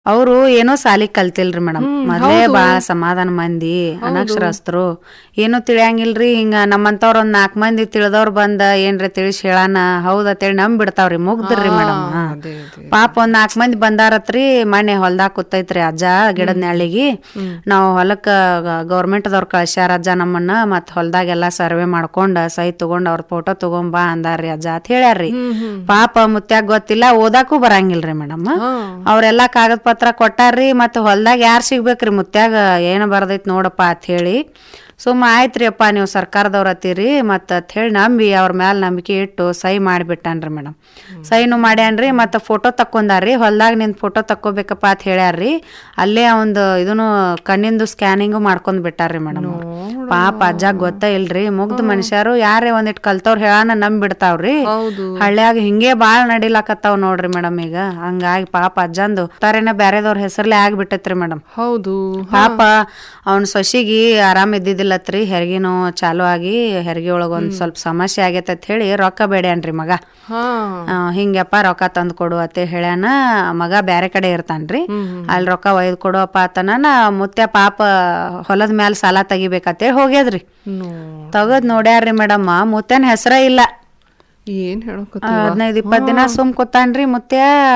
ಅವರು ಏನೋ ಸಾಲಿ ಕಲ್ತಿಲ್ರಿ ಮೇಡಮ್ ಮೊದ್ಲೇ ಬಾಳ ಸಮಾಧಾನ ಮಂದಿ ಅನಕ್ಷರಸ್ಥರು ಏನು ತಿಳಿಯಂಗಿಲ್ರಿ ಹಿಂಗ ನಮ್ಮಂತವ್ರ ಒಂದ್ ನಾಲ್ಕ್ ಮಂದಿ ತಿಳಿದವ್ರ ಬಂದ ಏನ್ರಿ ತಿಳಿಸಿ ಹೇಳಾನ ಹೌದತ್ತೇಳಿ ನಂಬ್ ಬಿಡ್ತಾವ್ರಿ ಮುಗ್ದ್ರಿ ಮೇಡಮ್ ಅದೇ ಅದೇ ಪಾಪ ಒಂದ್ ನಾಲ್ಕ್ ಮಂದಿ ಬಂದಾರತ್ರಿ ಮನೆ ಹೊಲ್ದಾಗ ಕೂತೈತ್ರಿ ಅಜ್ಜ ಗಿಡದ ನೆಳ್ಳಿಗಿ ನಾವ್ ಹೊಲಕ್ಕ ಗೌರ್ಮೆಂಟ್ದವ್ರ ಕಳ್ಸ್ಯಾರ ಅಜ್ಜ ನಮ್ಮನ್ನ ಮತ್ ಹೊಲ್ದಾಗೆಲ್ಲಾ ಸರ್ವೆ ಮಾಡ್ಕೊಂಡ್ ಸೈ ತಗೊಂಡ್ ಅವ್ರ ಫೋಟೋ ತಗೊಂಡ್ ಬಾ ಅಂದಾರ್ರಿ ಅಜ್ಜ ಅಂತ ಹೇಳ್ಯಾರ್ರಿ ಪಾಪ ಮುತ್ಯಾಗ ಗೊತ್ತಿಲ್ಲ ಓದಾಕು ಬರಂಗಿಲ್ರಿ ಮೇಡಮ್ ಅವ್ರೆಲ್ಲಾ ಕಾಗದ ಪತ್ರ ಕೊಟ್ಟಾರ್ರಿ ಮತ್ ಹೊಲ್ದಾಗ ಯಾರ್ ಸಿಗ್ಬೇಕ್ರಿ ಮುತ್ಯಾಗ ಏನ್ ಬರ್ದೈತ್ ನೋಡಪ್ಪ ಅಂತ ಹೇಳಿ ಸುಮ್ಮ ಆಯ್ತ್ರಿ ಅಪ್ಪ ನೀವು ಸರ್ಕಾರದವ್ರ ಹತ್ತೀರಿ ಮತ್ತ ಅಂತ ಹೇಳಿ ನಂಬಿ ಅವ್ರ ಮ್ಯಾಲ ನಂಬಿಕೆ ಇಟ್ಟು ಸೈ ಮಾಡಿಬಿಟ್ಟಾನ್ರಿ ಮೇಡಮ್ ಸೈನು ಮಾಡ್ಯಾನ್ರಿ ಮತ್ತ ಫೋಟೋ ತಕ್ಕೊಂಡಾರ್ರಿ ಹೊಲ್ದಾಗ ನಿಂದ ಫೋಟೋ ತಕ್ಕೋಬೇಕಪ್ಪ ಅಂತ ಹೇಳ್ಯಾರ್ರಿ ಅಲ್ಲೇ ಒಂದು ಇದನ್ನು ಕಣ್ಣಿಂದು ಸ್ಕ್ಯಾನಿಂಗು ಮಾಡ್ಕೊಂಡ್ ಬಿಟ್ಟಾರ್ರಿ ಮೇಡಮ್ ಪಾಪ ಅಜ್ಜ ಗೊತ್ತ ಇಲ್ರಿ ಮುಗ್ಧ ಮನುಷ್ಯರು ಯಾರೇ ಒಂದಿಟ್ ಕಲ್ತವ್ರ ಹೇಳಾನ ನಂಬಿ ಬಿಡ್ತಾವ್ರಿ ಹೌದು ಹಳ್ಳ್ಯಾಗ ಹಿಂಗೆ ಬಾಳ್ ನಡಿಲಾಕತ್ತಾವ್ ನೋಡ್ರಿ ಮೇಡಮ್ ಈಗ ಹಂಗಾಗಿ ಪಾಪ ಅಜ್ಜಂದು ತಾರೇನ ಬ್ಯಾರೆದವ್ರ ಹೆಸರ್ಲೆ ಆಗ್ಬಿಟ್ಟೈತ್ರಿ ಮೇಡಮ್ ಹೌದು ಪಾಪ ಅವ್ನ ಸೊಸಿಗಿ ಆರಾಮ್ ಇದ್ದಿದ್ದಿಲ್ಲತ್ರಿ ಹೆರಿಗೆನೂ ಚಾಲು ಆಗಿ ಹೆರಿಗೆ ಒಳಗ ಒಂದ್ ಸ್ವಲ್ಪ ಸಮಸ್ಯೆ ಆಗೈತೆ ಅಂತ ಹೇಳಿ ರೊಕ್ಕ ಬೇಡ್ಯಾನ್ರಿ ಮಗ ಹಾ ಆ, ಹಿಂಗಪ್ಪ ರೊಕ್ಕ ತಂದ್ ಕೊಡು ಅಂತ ಹೇಳ್ಯಾನ ಮಗ ಬ್ಯಾರೆ ಕಡೆ ಇರ್ತಾನ್ರಿ ಅಲ್ಲಿ ರೊಕ್ಕ ಒಯ್ದು ಕೊಡುವಪ್ಪ ಆತನ ಮುತ್ಯ ಪಾಪ ಹೊಲದ ಮ್ಯಾಲ ಸಾಲ ತೆಗಿಬೇಕಂತೇಳಿ ಹೋಗ್ಯದ್ರಿ ನೋ ತಗದ್ ನೋಡ್ಯಾರ್ರಿ ಮೇಡಮ್ ಮುತ್ಯನ ಹೆಸರ ಇಲ್ಲ ಏನ್ ಹೇಳಕತ್ತ ಹದಿನೈದು ಇಪ್ಪತ್ತು ದಿನ ಸುಮ್ ಕೂತಾನ್ರಿ ಮುತ್ಯ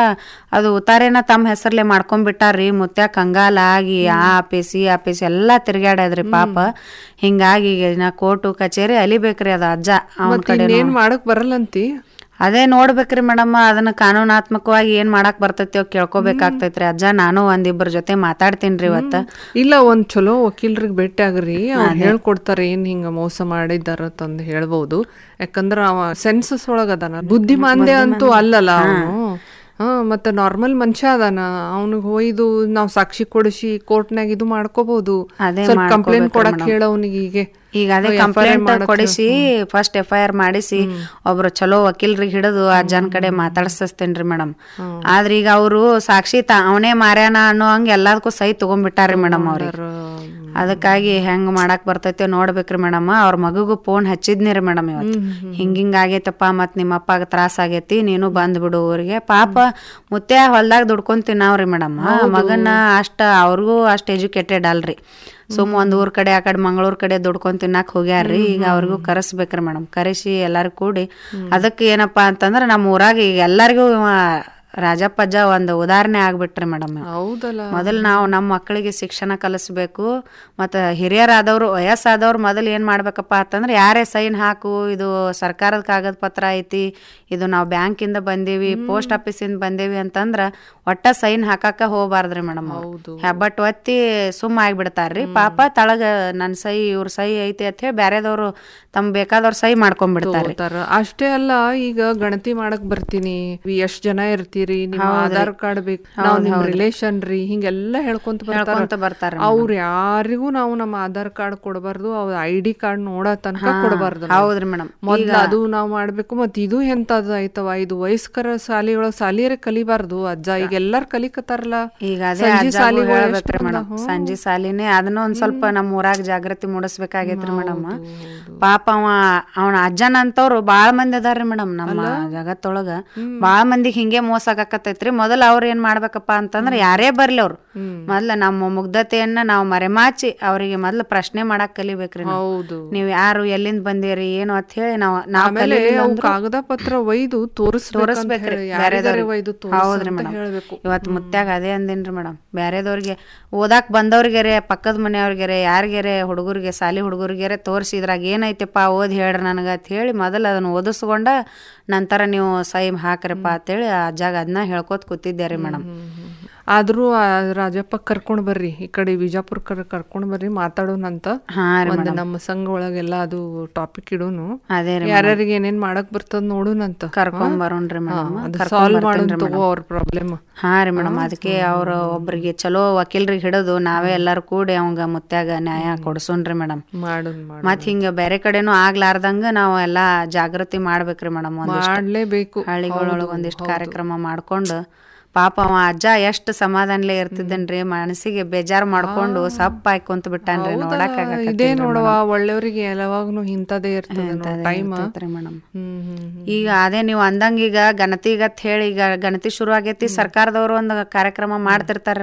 ಅದು ಉತ್ತಾರೇನ ತಮ್ಮ ಹೆಸರ್ಲೆ ಮಾಡ್ಕೊಂಡ್ಬಿಟ್ಟಾರ್ರಿ ಮುತ್ಯ ಕಂಗಾಲ ಆಗಿ ಆ ಆಪೀಸ್ ಈ ಆಪೀಸ್ ಎಲ್ಲಾ ತಿರ್ಗ್ಯಾಡದ್ರಿ ಪಾಪ ಹಿಂಗಾಗಿ ಈಗ ನಾ ಕೋರ್ಟು ಕಚೇರಿ ಅಲಿಬೇಕ್ರಿ ಅದ ಅಜ್ಜ ಅವನ ಕಡೆ ಏನ್ ಮಾಡಕ್ ಬರಲ್ಲಂತಿ ಅದೇ ನೋಡ್ಬೇಕ್ರಿ ಮೇಡಮ್ ಅದನ್ನ ಕಾನೂನಾತ್ಮಕವಾಗಿ ಏನ್ ಮಾಡಾಕ್ ಬರ್ತೈತಿ ಕೇಳ್ಕೊಬೇಕಾಗ್ತೈತ್ರಿ ಅಜ್ಜ ನಾನು ಒಂದಿಬ್ಬರ ಜೊತೆ ಮಾತಾಡ್ತೀನ್ರಿ ಇವತ್ತ ಇಲ್ಲ ಒಂದ್ ಚಲೋ ವಕೀಲ್ರಿಗೆ ಭೇಟಿ ಆಗ್ರಿ ಅವ್ರು ಹೇಳ್ಕೊಡ್ತಾರೆ ಏನ್ ಹಿಂಗ ಮೋಸ ಮಾಡಿದಾರ ತಂದ್ ಹೇಳ್ಬಹುದು ಯಾಕಂದ್ರ ಅವ ಸೆನ್ಸಸ್ ಒಳಗ ಅದಾನ ಬುದ್ಧಿಮಾಂದ್ಯ ಅಂತೂ ಅಲ್ಲಲ್ಲ ಅವನು ಹಾ ಮತ್ತೆ ನಾರ್ಮಲ್ ಮನುಷ್ಯ ಅದಾನ ಅವನಿಗೆ ಒಯ್ದು ನಾವ್ ಸಾಕ್ಷಿ ಕೊಡಿಸಿ ಕೋರ್ಟ್ನಾಗ ಇದು ಮಾಡ್ಕೋಬಹುದು ಅದೇ ಸ್ವಲ್ಪ ಕಂಪ್ಲೇಂಟ್ ಕೊಡಕ್ ಹೇಳ ಅವನಿಗೆ ಹೀಗೆ ಈಗ ಅದೇ ಕಂಪ್ಲೇಂಟ್ ಕೊಡಿಸಿ ಫಸ್ಟ್ ಎಫ್ ಐ ಆರ್ ಮಾಡಿಸಿ ಒಬ್ರು ಚಲೋ ವಕೀಲ್ರಿಗೆ ಹಿಡಿದು ಅಜ್ಜನ ಕಡೆ ಮಾತಾಡ್ಸ್ತೇನ್ರಿ ಮೇಡಮ್ ಆದ್ರ ಈಗ ಅವರು ಸಾಕ್ಷಿ ತ ಅವನೇ ಮಾರ್ಯಾನ ಅನ್ನೋ ಹಂಗ ಎಲ್ಲದಕ್ಕೂ ಸೈ ತಗೊಂಡ್ಬಿಟ್ಟಾರ್ರಿ ಮೇಡಮ್ ಅವ್ರಿಗೆ ಅದಕ್ಕಾಗಿ ಹೆಂಗ್ ಮಾಡಾಕ್ ಬರ್ತೈತೆ ನೋಡ್ಬೇಕ್ರಿ ಮೇಡಮ್ ಅವ್ರ ಮಗುಗೂ ಫೋನ್ ಹಚ್ಚಿದ್ನಿರಿ ಮೇಡಮ್ ಇವತ್ತು ಹಿಂಗ್ ಹಿಂಗ್ ಆಗೈತಪ್ಪ ಮತ್ ನಿಮ್ಮ ಅಪ್ಪಗ ತ್ರಾಸ ಆಗೈತಿ ನೀನು ಬಂದ್ ಬಿಡು ಊರಿಗೆ ಪಾಪ ಮುತ್ಯ ಹೊಲ್ದಾಗ ದುಡ್ಕೊಂಡ್ ತಿನ್ನಾವ್ರಿ ಮೇಡಮ್ ಮಗನ ಅಷ್ಟ ಅವ್ರಿಗೂ ಅಷ್ಟ್ ಎಜುಕೇಟೆಡ್ ಅಲ್ರಿ ಸುಮ್ ಒಂದ್ ಊರ್ ಕಡೆ ಆ ಕಡೆ ಮಂಗಳೂರ್ ಕಡೆ ದುಡ್ಕೊಂಡ್ ತಿನ್ನಾಕ್ ಹೋಗ್ಯಾರ್ರಿ ಈಗ ಅವ್ರಿಗೂ ಕರೆಸ್ಬೇಕ್ರಿ ಮೇಡಮ್ ಕರೆಸಿ ಎಲ್ಲಾರು ಕೂಡಿ ಅದಕ್ಕೆ ಏನಪ್ಪಾ ಅಂತಂದ್ರ ನಮ್ಮ ಊರಾಗ ಈಗ ಎಲ್ಲರಿಗೂ ಇವ ರಾಜಪ್ಪಜ್ಜ ಒಂದು ಉದಾಹರಣೆ ಆಗ್ಬಿಟ್ರಿ ಮೇಡಮ್ ಹೌದಲ್ಲ ಮೊದಲು ನಾವು ನಮ್ಮ ಮಕ್ಕಳಿಗೆ ಶಿಕ್ಷಣ ಕಲಿಸ್ಬೇಕು ಮತ್ತು ಹಿರಿಯರಾದವರು ವಯಸ್ಸಾದವ್ರು ಮೊದಲು ಏನು ಮಾಡ್ಬೇಕಪ್ಪ ಅಂತಂದ್ರೆ ಯಾರೇ ಸೈನ್ ಹಾಕು ಇದು ಸರ್ಕಾರದ ಕಾಗದ ಪತ್ರ ಐತಿ ಇದು ನಾವು ಬ್ಯಾಂಕಿಂದ ಬಂದೀವಿ ಪೋಸ್ಟ್ ಆಫೀಸಿಂದ ಬಂದೇವಿ ಅಂತಂದ್ರೆ ಒಟ್ಟ ಸೈನ್ ಹಾಕಾಕ ಹೋಗ್ಬಾರ್ದ್ರಿ ಮೇಡಮ್ ಹೌದು ಹೆಬ್ಬಟ್ ಒತ್ತಿ ಸುಮ್ಮ ಆಗ್ಬಿಡ್ತಾರ್ರಿ ಪಾಪ ತಳಗ ನನ್ನ ಸೈ ಇವ್ರ ಸೈ ಐತಿ ಅಂತ ಹೇಳಿ ಬ್ಯಾರೆದವ್ರು ತಮ್ ಬೇಕಾದವ್ರ ಸೈ ಮಾಡ್ಕೊಂಡ್ಬಿಡ್ತಾರ್ರಿ ತಗೋತಾರ ಅಷ್ಟೇ ಅಲ್ಲ ಈಗ ಗಣತಿ ಮಾಡಕ್ ಬರ್ತೀನಿ ಎಷ್ಟ್ ಜನ ಇರ್ತೀರಿ ನಿಮ್ಮ ಆಧಾರ್ ಕಾರ್ಡ್ ಬೇಕು ನಾವ್ ನಿಮ್ ರಿಲೇಶನ್ ರೀ ಹಿಂಗೆಲ್ಲ ಹೇಳ್ಕೊಂತ ಬರ್ತಾರ ಅಂತ ಬರ್ತಾರ ಅವ್ರ ಯಾರಿಗೂ ನಾವು ನಮ್ಮ ಆಧಾರ್ ಕಾರ್ಡ್ ಕೊಡಬಾರ್ದು ಅವ್ರ ಐ ಡಿ ಕಾರ್ಡ್ ನೋಡೋ ತನಕ ಕೊಡಬಾರ್ದು ಹೌದ್ರಿ ಮೇಡಮ್ ಮೊದ್ಲು ಅದು ನಾವ್ ಮಾಡ್ಬೇಕು ಮತ್ ಇದು ಎಂತದ ಆಯ್ತವ ಇದು ವಯಸ್ಕರ ಶಾಲಿ ಒಳಗ್ ಶಾಲಿಯರೇ ಕಲಿಬಾರ್ದು ಅಜ್ಜ ಈಗ ಎಲ್ಲಾರ್ ಕಲಿಕತ್ತಾರಲ್ಲ ಈಗ ಅದೇ ಸಂಜೆ ಅಜ್ಜಗೂ ಸಾಲಿಗಳು ಹೇಳ್ಬೇಕ್ರಿ ಎಷ್ಟ್ ಮೇಡಮ್ ಸಂಜೆ ಸಾಲಿನೇ ಅದನ್ನ ಒಂದ್ ಸ್ವಲ್ಪ ನಮ್ಮ ಊರಾಗ ಜಾಗೃತಿ ಮೂಡಿಸ್ಬೇಕಾಗೈತ್ರಿ ಮೇಡಮ್ ಪಾಪ ಅವ ಅವನ ಅಜ್ಜನಂತವ್ರು ಬಾಳ ಮಂದಿ ಅದಾರ್ರಿ ಮೇಡಮ್ ನಮ್ಮ ಜಗತ್ತೊಳಗ ಬಾಳ ಮಂದಿಗೆ ಹಿಂಗೆ ಮೋಸ ಆಗಾಕತ್ತೈತ್ರಿ ಮೊದಲ ಅವ್ರ ಏನ್ ಮಾಡ್ಬೇಕಪ್ಪ ಅಂತಂದ್ರ ಯಾರೇ ಬರ್ಲಿ ಅವ್ರು ಮೊದ್ಲ ನಮ್ಮ ಮುಗ್ಧತೆಯನ್ನ ನಾವು ಮರೆಮಾಚಿ ಅವರಿಗೆ ಮೊದ್ಲು ಪ್ರಶ್ನೆ ಮಾಡಾಕ್ ಕಲಿಬೇಕ್ರಿ ನಾವು ಹೌದು ನೀವ್ ಯಾರು ಎಲ್ಲಿಂದ ಬಂದಿರಿ ಏನು ಅಂತ ಹೇಳಿ ನಾವ್ ನಾವ್ ಆಮೇಲೆ ಅವು ಕಾಗದ ಪತ್ರ ಒಯ್ದು ತೋರಿಸ್ಬೇಕ್ರಿ ತೋರಿಸ್ಬೇಕ್ರಿ ಒಯ್ದು ಹೌದ್ರಿ ತೋರಿಸ್ ಮೇಡಮ್ ಹೇಳ್ಬೇಕು ಇವತ್ತು ಮುತ್ಯಾಗ ಅದೇ ಅಂದಿನ್ರಿ ಮೇಡಮ್ ಬ್ಯಾರೆದವ್ರಿಗೆ ಓದಾಕ್ ಬಂದವ್ರಿಗೆರೆ ಪಕ್ಕದ ಮನೆಯವ್ರಿಗೆರೆ ಯಾರಿಗೆರೆ ಹುಡುಗರಿಗೆ ಸಾಲಿ ಹುಡುಗರಿಗೆರೆ ತೋರಿಸಿ ಇದ್ರಾಗ ಏನೈತೆಪ್ಪ ಓದಿ ಹೇಳ್ರಿ ನನಗ ಅಂತ ಹೇಳಿ ಮೊದಲು ಅದನ್ನ ಓದಿಸ್ಕೊಂಡ ನಂತರ ನೀವು ಸೈ ಹಾಕ್ರಪ್ಪ ಅಂತೇಳಿ ಆ ಜಾಗ ಅದನ್ನ ಹೇಳ್ಕೊತ ಕೂತಿದ್ದೆ ರೀ ಮೇಡಮ್ ಆದ್ರೂ ಆ ರಾಜಪ್ಪ ಕರ್ಕೊಂಡ್ ಬರ್ರಿ ಈ ಕಡೆ ವಿಜಾಪುರ ಕರ್ ಕರ್ಕೊಂಡ್ ಬರ್ರಿ ಮಾತಾಡೋಣಂತ ಹಾ ರೀ ಒಂದ್ ನಮ್ಮ ಸಂಘ ಒಳಗೆಲ್ಲ ಅದು ಟಾಪಿಕ್ ಇಡೋನು ಅದೇ ರೀ ಯಾರ್ಯಾರಿಗೆ ಏನೇನ್ ಮಾಡಕ್ ಬರ್ತದ ನೋಡೋಣಂತ ಕರ್ಕೊಂಡ್ ಬರೋಣ್ರಿ ಮೇಡಮ್ ಸಾಲ್ವ್ ಮಾಡೋಣ ತಗೋ ಅವ್ರ ಪ್ರಾಬ್ಲಮ್ ಹಾ ರೀ ಮೇಡಮ್ ಅದಕ್ಕೆ ಅವ್ರ ಒಬ್ರಿಗೆ ಚಲೋ ವಕೀಲ್ರಿಗೆ ಹಿಡಿದು ನಾವೇ ಎಲ್ಲಾರು ಕೂಡಿ ಅವಂಗ ಮುತ್ಯಾಗ ನ್ಯಾಯ ಕೊಡ್ಸೋಣ್ರಿ ಮೇಡಮ್ ಮಾಡೋಣ ಮಾಡ ಮತ್ ಹಿಂಗ ಬೇರೆ ಕಡೆನೂ ಆಗ್ಲಾರ್ದಂಗ ನಾವು ಎಲ್ಲಾ ಜಾಗೃತಿ ಮಾಡ್ಬೇಕ್ರಿ ಮೇಡಮ್ ಒಂದಿಷ್ಟು ಮಾಡ್ಲೇಬೇಕು ಹಳ್ಳಿಗಳೊಳಗ ಒಂದಿಷ್ಟು ಕಾರ್ಯಕ್ರಮ ಮಾಡ್ಕೊಂಡು ಪಾಪ ಅವ ಅಜ್ಜ ಎಷ್ಟ್ ಸಮಾಧಾನಲೆ ಇರ್ತಿದ್ದನ್ರಿ ಮನಸ್ಸಿಗೆ ಬೇಜಾರ್ ಮಾಡ್ಕೊಂಡು ಸಪ್ಪ ಹಾಕೊಂತ ಬಿಟ್ಟಾನ್ರಿ ನೋಡಕ್ ಇದೇ ನೋಡವ ಒಳ್ಳೆಯವ್ರಿಗೆ ಯಾವಾಗ್ನು ಇಂಥದೇ ಇರ್ತದೆ ಟೈಮ್ ಮೇಡಮ್ ಹ್ಮ್ ಹ್ಮ್ ಈಗ ಅದೇ ನೀವು ಅಂದಂಗ ಈಗ ಗಣತಿಗತ್ ಹೇಳಿ ಈಗ ಗಣತಿ ಶುರು ಆಗೈತಿ ಸರ್ಕಾರದವರು ಒಂದು ಕಾರ್ಯಕ್ರಮ ಮಾಡ್ತಿರ್ತಾರ